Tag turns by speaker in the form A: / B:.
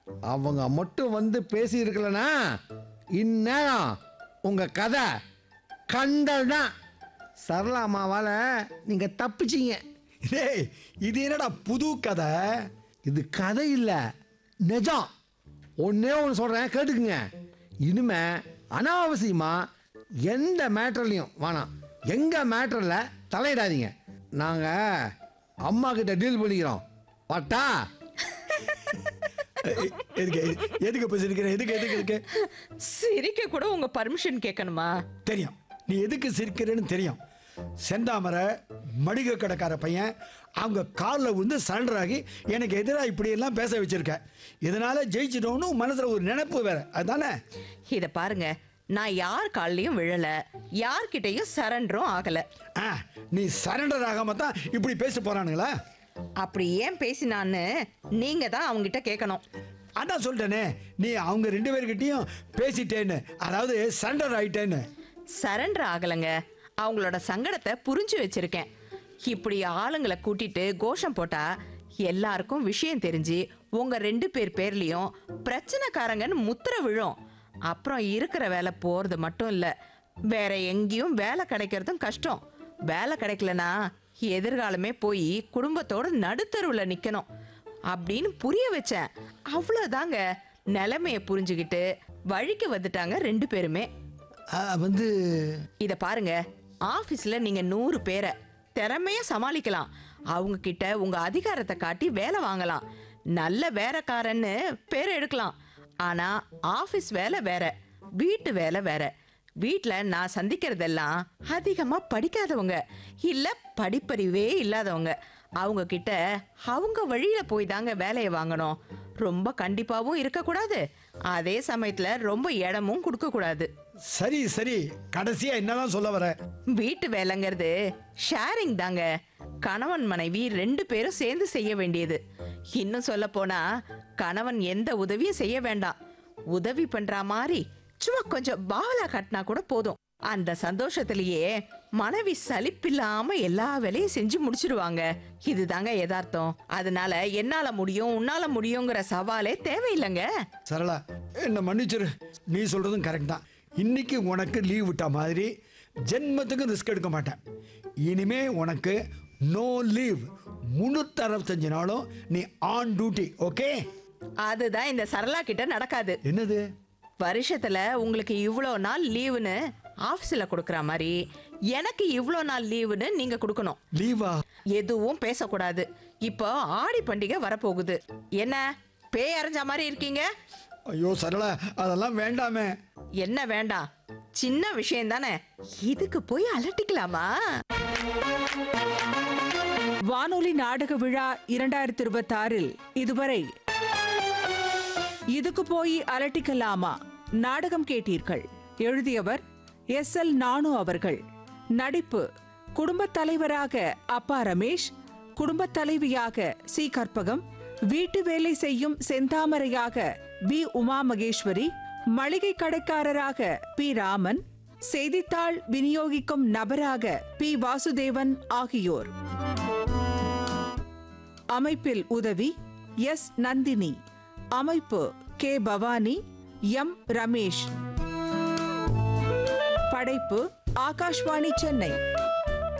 A: அவங்க மட்டும் வந்து பேசி இருக்கலனா இந்நேரம் உங்க கதை கண்டல் தான் சரளா அம்மாவால நீங்க தப்பிச்சீங்க
B: டேய் இது என்னடா புது கதை
A: இது கதை இல்லை நிஜம் ஒன்னே ஒன்று சொல்கிறேன் கேட்டுக்குங்க இனிமே அனாவசியமா எந்த மேட்டர்லையும் வேணாம் எங்கள் மேட்டரில் தலையிடாதீங்க நாங்கள் அம்மா கிட்ட டீல் பண்ணிக்கிறோம் பட்டா
B: எ- எதுக்கு எதுக்கு இப்போ சிரிக்கிற எதுக்கு எதுக்கு எதுக்கு
C: சிரிக்க கூட உங்க பர்மிஷன் கேட்கணுமா
B: தெரியும் நீ எதுக்கு சிரிக்கிறேன்னு தெரியும் செந்தாமரை மடிக கடைக்கார பையன் அவங்க காலில் விழுந்து சரண்டர் ஆகி எனக்கு எதிராக இப்படியெல்லாம் பேச வச்சிருக்க இதனால ஜெயிச்சிட்டோன்னு மனசில் ஒரு நினைப்பு வேற அதுதானே
C: இத பாருங்க நான் யார் கால்லயும் விழல யார்கிட்டயும் சரண்டரும் ஆகல
B: ஆ நீ சரண்டர் ஆகாம தான் இப்படி பேச போறானுங்களா
C: அப்படி ஏன் பேசினான்னு நீங்க தான் அவங்ககிட்ட கேட்கணும்
B: அதான் சொல்லிட்டேனே நீ அவங்க ரெண்டு பேர்கிட்டயும் பேசிட்டேன்னு அதாவது சரண்டர் ஆயிட்டேன்னு
C: சரண்டர் ஆகலைங்க அவங்களோட சங்கடத்தை புரிஞ்சு வச்சிருக்கேன் இப்படி ஆளுங்களை கூட்டிட்டு கோஷம் போட்டா எல்லாருக்கும் விஷயம் தெரிஞ்சு உங்க ரெண்டு பேர் பேர்லயும் பிரச்சனைக்காரங்கன்னு முத்திர விழும் அப்புறம் இருக்கிற வேலை போறது மட்டும் இல்ல வேற எங்கேயும் வேலை கிடைக்கிறதும் கஷ்டம் வேலை கிடைக்கலனா எதிர்காலமே போய் குடும்பத்தோட நடுத்தருவில் நிக்கணும் அப்படின்னு புரிய வச்சேன் அவ்வளோதாங்க நிலைமைய புரிஞ்சுக்கிட்டு வழிக்கு வந்துட்டாங்க ரெண்டு பேருமே
B: ஆ, வந்து
C: இத பாருங்க ஆபீஸ்ல நீங்க நூறு பேரை திறமையா சமாளிக்கலாம் அவங்க கிட்ட உங்க அதிகாரத்தை காட்டி வேலை வாங்கலாம் நல்ல வேலைக்காரன்னு பேர் எடுக்கலாம் ஆனா ஆபீஸ் வேலை வேற வீட்டு வேலை வேற வீட்டில் நான் சந்திக்கிறதெல்லாம் அதிகமா படிக்காதவங்க இல்ல படிப்பறிவே இல்லாதவங்க அவங்க கிட்ட அவங்க வழியில போய் தாங்க வேலையை வாங்கணும் ரொம்ப கண்டிப்பாவும் இருக்கக்கூடாது அதே சமயத்துல ரொம்ப இடமும் கொடுக்க கூடாது
B: சரி சரி கடைசியா என்னதான் சொல்ல வர
C: வீட்டு வேலைங்கிறது ஷேரிங் தாங்க கணவன் மனைவி ரெண்டு பேரும் சேர்ந்து செய்ய வேண்டியது இன்னும் சொல்ல போனா கணவன் எந்த உதவியும் செய்ய வேண்டாம் உதவி பண்ற மாதிரி சும்மா கொஞ்சம் பாவலா கட்டினா கூட போதும் அந்த சந்தோஷத்திலேயே மனைவி சலிப்பில்லாம எல்லா வேலையும் செஞ்சு முடிச்சிடுவாங்க இதுதாங்க யதார்த்தம் அதனால என்னால முடியும் உன்னால முடியுங்கிற சவாலே தேவையில்லைங்க
B: சரளா என்ன மன்னிச்சிரு நீ சொல்றதும் கரெக்ட் தான் இன்னைக்கு உனக்கு லீவ் விட்ட மாதிரி ஜென்மத்துக்கு ரிஸ்க் எடுக்க மாட்டேன் இனிமே உனக்கு நோ லீவ் முன்னூத்தி அறுபத்தஞ்சு நாளும் நீ ஆன் டியூட்டி ஓகே
C: அதுதான் இந்த சரளா கிட்ட நடக்காது
B: என்னது
C: வருஷத்துல உங்களுக்கு இவ்வளோ நாள் லீவுன்னு ஆஃபீஸில் கொடுக்குற மாதிரி எனக்கு இவ்வளோ நாள் லீவுன்னு நீங்க கொடுக்கணும்
B: லீவா
C: எதுவும் பேசக்கூடாது இப்போ ஆடி பண்டிகை வரப்போகுது என்ன பேய் அரைஞ்ச மாதிரி இருக்கீங்க
B: ஐயோ சரளா அதெல்லாம் வேண்டாமே
C: என்ன வேண்டாம் சின்ன விஷயம் தானே இதுக்கு போய் அலட்டிக்கலாமா
D: வானொலி நாடக விழா இரண்டாயிரத்தி இருபத்தாறில் இதுவரை இதுக்கு போய் அலட்டிக்கலாமா நாடகம் கேட்டீர்கள் எழுதியவர் எஸ் எல் நானு அவர்கள் நடிப்பு குடும்பத் தலைவராக அப்பா ரமேஷ் குடும்பத் தலைவியாக சி கற்பகம் வீட்டு வேலை செய்யும் செந்தாமரையாக பி உமா மகேஸ்வரி மளிகை கடைக்காரராக பி ராமன் செய்தித்தாள் விநியோகிக்கும் நபராக பி வாசுதேவன் ஆகியோர் அமைப்பில் உதவி எஸ் நந்தினி அமைப்பு கே பவானி எம் ரமேஷ் படைப்பு ஆகாஷ்வாணி சென்னை